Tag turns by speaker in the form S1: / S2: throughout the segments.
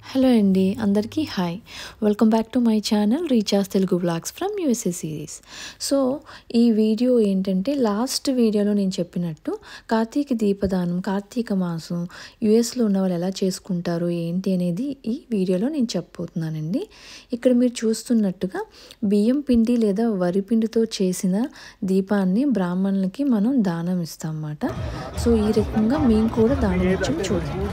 S1: hello అండి అందరికీ hi welcome back to my channel recharge Telugu vlogs from USA series so ఈ video ఏంటంటే last వీడియోలో నేను చెప్పినట్టు కార్తీక దీపదానం కార్తీక మాసం యుఎస్లో ఉన్న వాళ్ళు ఎలా చేసుకుంటారు ఏంటి అనేది ఈ వీడియోలో నేను చెప్పబోతున్నానండి ఇక్కడ మీరు చూస్తున్నట్టుగా బియ్యం పిండి లేదా వరి పిండితో చేసిన దీపాన్ని బ్రాహ్మణులకి మనం దానం ఇస్తాం అన్నమాట సో ఈ రకంగా మేము కూడా దానం ఇచ్చాం చూడండి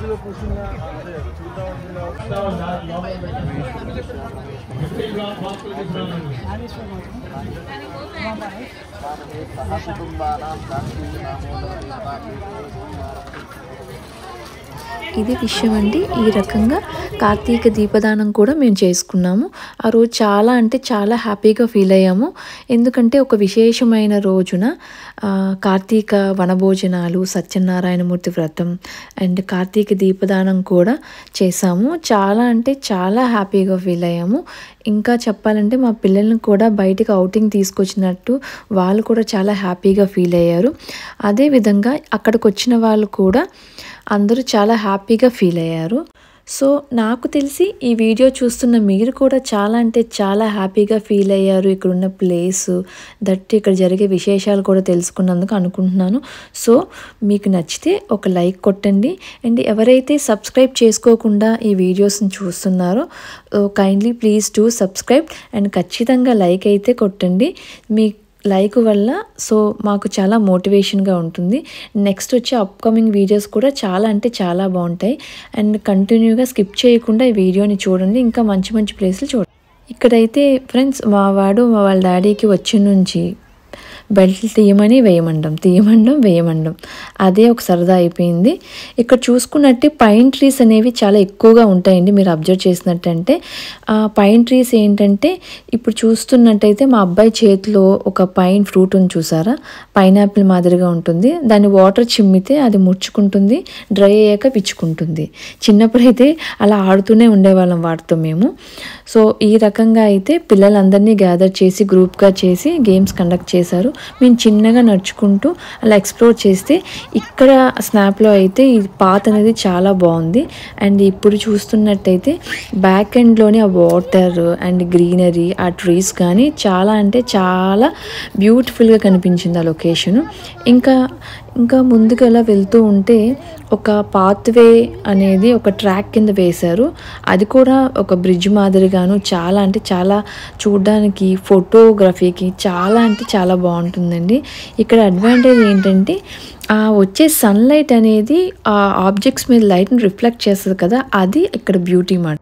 S1: ఇది విషయం అండి ఈ రకంగా కార్తీక దీపదానం కూడా మేము చేసుకున్నాము ఆ రోజు చాలా అంటే చాలా హ్యాపీగా ఫీల్ అయ్యాము ఎందుకంటే ఒక విశేషమైన రోజున ఆ, కార్తీక వనభోజనాలు సత్యనారాయణమూర్తి వ్రతం అండ్ కార్తీక దీపదానం కూడా చేసాము చాలా అంటే చాలా హ్యాపీగా ఫీల్ అయ్యాము ఇంకా చెప్పాలంటే మా పిల్లల్ని కూడా బయటికి అవుటింగ్ తీసుకొచ్చినట్టు వాళ్ళు కూడా చాలా హ్యాపీగా ఫీల్ అయ్యారు అదేవిధంగా అక్కడికి వచ్చిన వాళ్ళు కూడా అందరూ చాలా హ్యాపీగా ఫీల్ అయ్యారు సో నాకు తెలిసి ఈ వీడియో చూస్తున్న మీరు కూడా చాలా అంటే చాలా హ్యాపీగా ఫీల్ అయ్యారు ఇక్కడ ఉన్న ప్లేస్ దట్ ఇక్కడ జరిగే విశేషాలు కూడా తెలుసుకున్నందుకు అనుకుంటున్నాను సో మీకు నచ్చితే ఒక లైక్ కొట్టండి అండ్ ఎవరైతే సబ్స్క్రైబ్ చేసుకోకుండా ఈ వీడియోస్ని చూస్తున్నారో kindly please to subscribe and ఖచ్చితంగా లైక్ అయితే కొట్టండి మీ లైక్ వల్ల సో మాకు చాలా మోటివేషన్గా ఉంటుంది నెక్స్ట్ వచ్చే అప్కమింగ్ వీడియోస్ కూడా చాలా అంటే చాలా బాగుంటాయి అండ్ కంటిన్యూగా స్కిప్ చేయకుండా ఈ వీడియోని చూడండి ఇంకా మంచి మంచి ప్లేస్లు చూడండి ఇక్కడైతే ఫ్రెండ్స్ మా వాడు మా వాళ్ళ డాడీకి వచ్చి నుంచి బెల్ట్ తీయమని వేయమండం తీయమండం వేయమండం అదే ఒక సరదా అయిపోయింది ఇక్కడ చూసుకున్నట్టే పైన్ ట్రీస్ అనేవి చాలా ఎక్కువగా ఉంటాయండి మీరు అబ్జర్వ్ చేసినట్టంటే ఆ పైన్ ట్రీస్ ఏంటంటే ఇప్పుడు చూస్తున్నట్టయితే మా అబ్బాయి చేతిలో ఒక పైన్ ఫ్రూట్ ఉంది చూసారా పైనాపిల్ మాదిరిగా ఉంటుంది దాన్ని వాటర్ చిమ్మితే అది ముడుచుకుంటుంది డ్రై అయ్యాక విచ్చుకుంటుంది చిన్నప్పుడైతే అలా ఆడుతూనే ఉండేవాళ్ళం వాటితో మేము సో ఈ రకంగా అయితే పిల్లలందరినీ గ్యాదర్ చేసి గ్రూప్గా చేసి గేమ్స్ కండక్ట్ చేశారు మేము చిన్నగా నడుచుకుంటూ అలా ఎక్స్ప్లోర్ చేస్తే ఇక్కడ స్నాప్లో అయితే ఈ పాత్ అనేది చాలా బాగుంది అండ్ ఇప్పుడు చూస్తున్నట్టయితే బ్యాక్ ఎండ్లోని ఆ వాటర్ అండ్ గ్రీనరీ ఆ ట్రీస్ కానీ చాలా అంటే చాలా బ్యూటిఫుల్గా కనిపించింది ఆ లొకేషన్ ఇంకా ఇంకా ముందుకు అలా వెళ్తూ ఉంటే ఒక పాత్వే అనేది ఒక ట్రాక్ కింద వేశారు అది కూడా ఒక బ్రిడ్జ్ మాదిరిగాను చాలా అంటే చాలా చూడడానికి ఫోటోగ్రఫీకి చాలా అంటే చాలా బాగుంటుందండి ఇక్కడ అడ్వాంటేజ్ ఏంటంటే ఆ వచ్చే సన్లైట్ అనేది ఆ ఆబ్జెక్ట్స్ మీద లైట్ని రిఫ్లెక్ట్ చేస్తుంది కదా అది ఇక్కడ బ్యూటీ మాట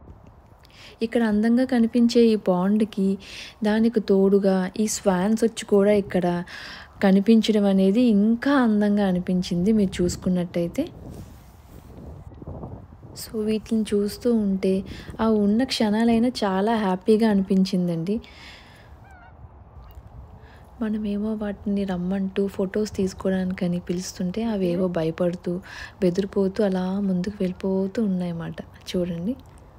S1: ఇక్కడ అందంగా కనిపించే ఈ పాండ్కి దానికి తోడుగా ఈ స్వాన్స్ వచ్చి కూడా ఇక్కడ కనిపించడం అనేది ఇంకా అందంగా అనిపించింది మీరు చూసుకున్నట్టయితే సో వీటిని చూస్తూ ఉంటే ఆ ఉన్న క్షణాలైనా చాలా హ్యాపీగా అనిపించిందండి మనమేమో వాటిని రమ్మంటూ ఫొటోస్ తీసుకోవడానికని పిలుస్తుంటే అవేవో భయపడుతూ బెదిరిపోతూ అలా ముందుకు వెళ్ళిపోతూ ఉన్నాయన్నమాట చూడండి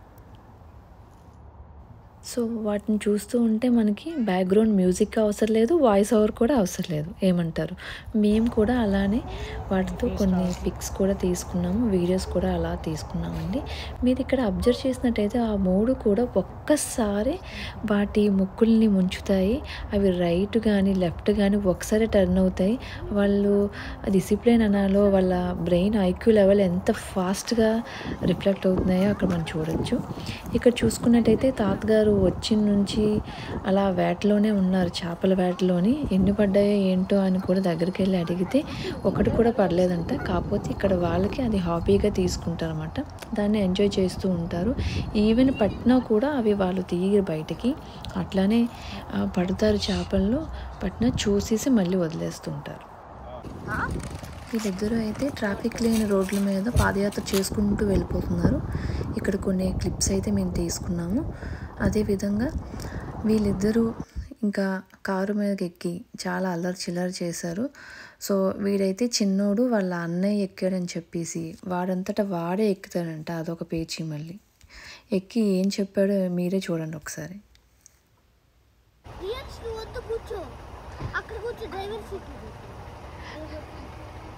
S1: సో వాటిని చూస్తూ ఉంటే మనకి బ్యాక్గ్రౌండ్ మ్యూజిక్ అవసరం లేదు వాయిస్ ఓవర్ కూడా అవసరం లేదు ఏమంటారు మేము కూడా అలానే వాటితో కొన్ని పిక్స్ కూడా తీసుకున్నాము వీడియోస్ కూడా అలా తీసుకున్నామండి మీరు ఇక్కడ అబ్జర్వ్ చేసినట్టయితే ఆ మూడు కూడా ఒక్కసారి వాటి ముక్కుల్ని ముంచుతాయి అవి రైట్ కానీ లెఫ్ట్ కానీ ఒకసారి టర్న్ అవుతాయి వాళ్ళు డిసిప్లిన్ అనాలో వాళ్ళ బ్రెయిన్ ఐక్యూ లెవెల్ ఎంత ఫాస్ట్గా రిఫ్లెక్ట్ అవుతున్నాయో అక్కడ మనం చూడొచ్చు ఇక్కడ చూసుకున్నట్టయితే తాతగారు వచ్చి నుంచి అలా వేటలోనే ఉన్నారు చేపల వేటలోని ఎన్ని పడ్డాయో ఏంటో అని కూడా దగ్గరికి వెళ్ళి అడిగితే ఒకటి కూడా పడలేదంట కాకపోతే ఇక్కడ వాళ్ళకి అది హాబీగా తీసుకుంటారన్నమాట దాన్ని ఎంజాయ్ చేస్తూ ఉంటారు ఈవెన్ పట్టినా కూడా అవి వాళ్ళు తీయరు బయటికి అట్లానే ఆ, పడతారు చేపల్లో పట్టినా చూసేసి మళ్ళీ వదిలేస్తుంటారు వీళ్ళిద్దరూ అయితే ట్రాఫిక్ లేని రోడ్ల మీద పాదయాత్ర చేసుకుంటూ వెళ్ళిపోతున్నారు ఇక్కడ కొన్ని క్లిప్స్ అయితే మేము తీసుకున్నాము అదేవిధంగా వీళ్ళిద్దరూ ఇంకా కారు మీదకి ఎక్కి చాలా అల్లరి చిల్లరి చేశారు సో వీడైతే చిన్నోడు వాళ్ళ అన్నయ్య ఎక్కాడని చెప్పేసి వాడంతటా వాడే ఎక్కుతాడంట అదొక పేచీ మళ్ళీ ఎక్కి ఏం చెప్పాడో మీరే చూడండి ఒకసారి
S2: రియాక్స్ నువ్వు వద్దు కూర్చో అక్కడ కూర్చో డ్రైవర్ సీట్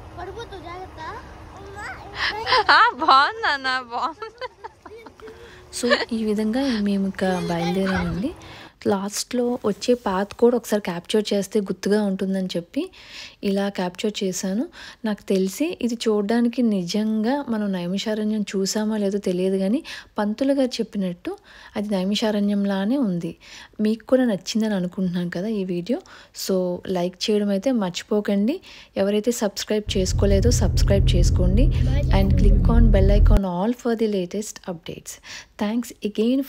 S2: పడిపోతావు జాగ్రత్త
S3: బాగుందన్న బాగుంది
S1: సో ఈ విధంగా మేము ఇక బయలుదేరామండి లాస్ట్లో వచ్చే పాత్ కూడా ఒకసారి క్యాప్చర్ చేస్తే గుర్తుగా ఉంటుందని చెప్పి ఇలా క్యాప్చర్ చేశాను నాకు తెలిసి ఇది చూడడానికి నిజంగా మనం నైమిషారణ్యం చూసామో లేదో తెలియదు కానీ పంతులు గారు చెప్పినట్టు అది నైమిషారణ్యంలానే ఉంది మీకు కూడా నచ్చిందని అనుకుంటున్నాను కదా ఈ వీడియో సో లైక్ చేయడం అయితే మర్చిపోకండి ఎవరైతే సబ్స్క్రైబ్ చేసుకోలేదో సబ్స్క్రైబ్ చేసుకోండి and click on bell icon all for the latest updates thanks again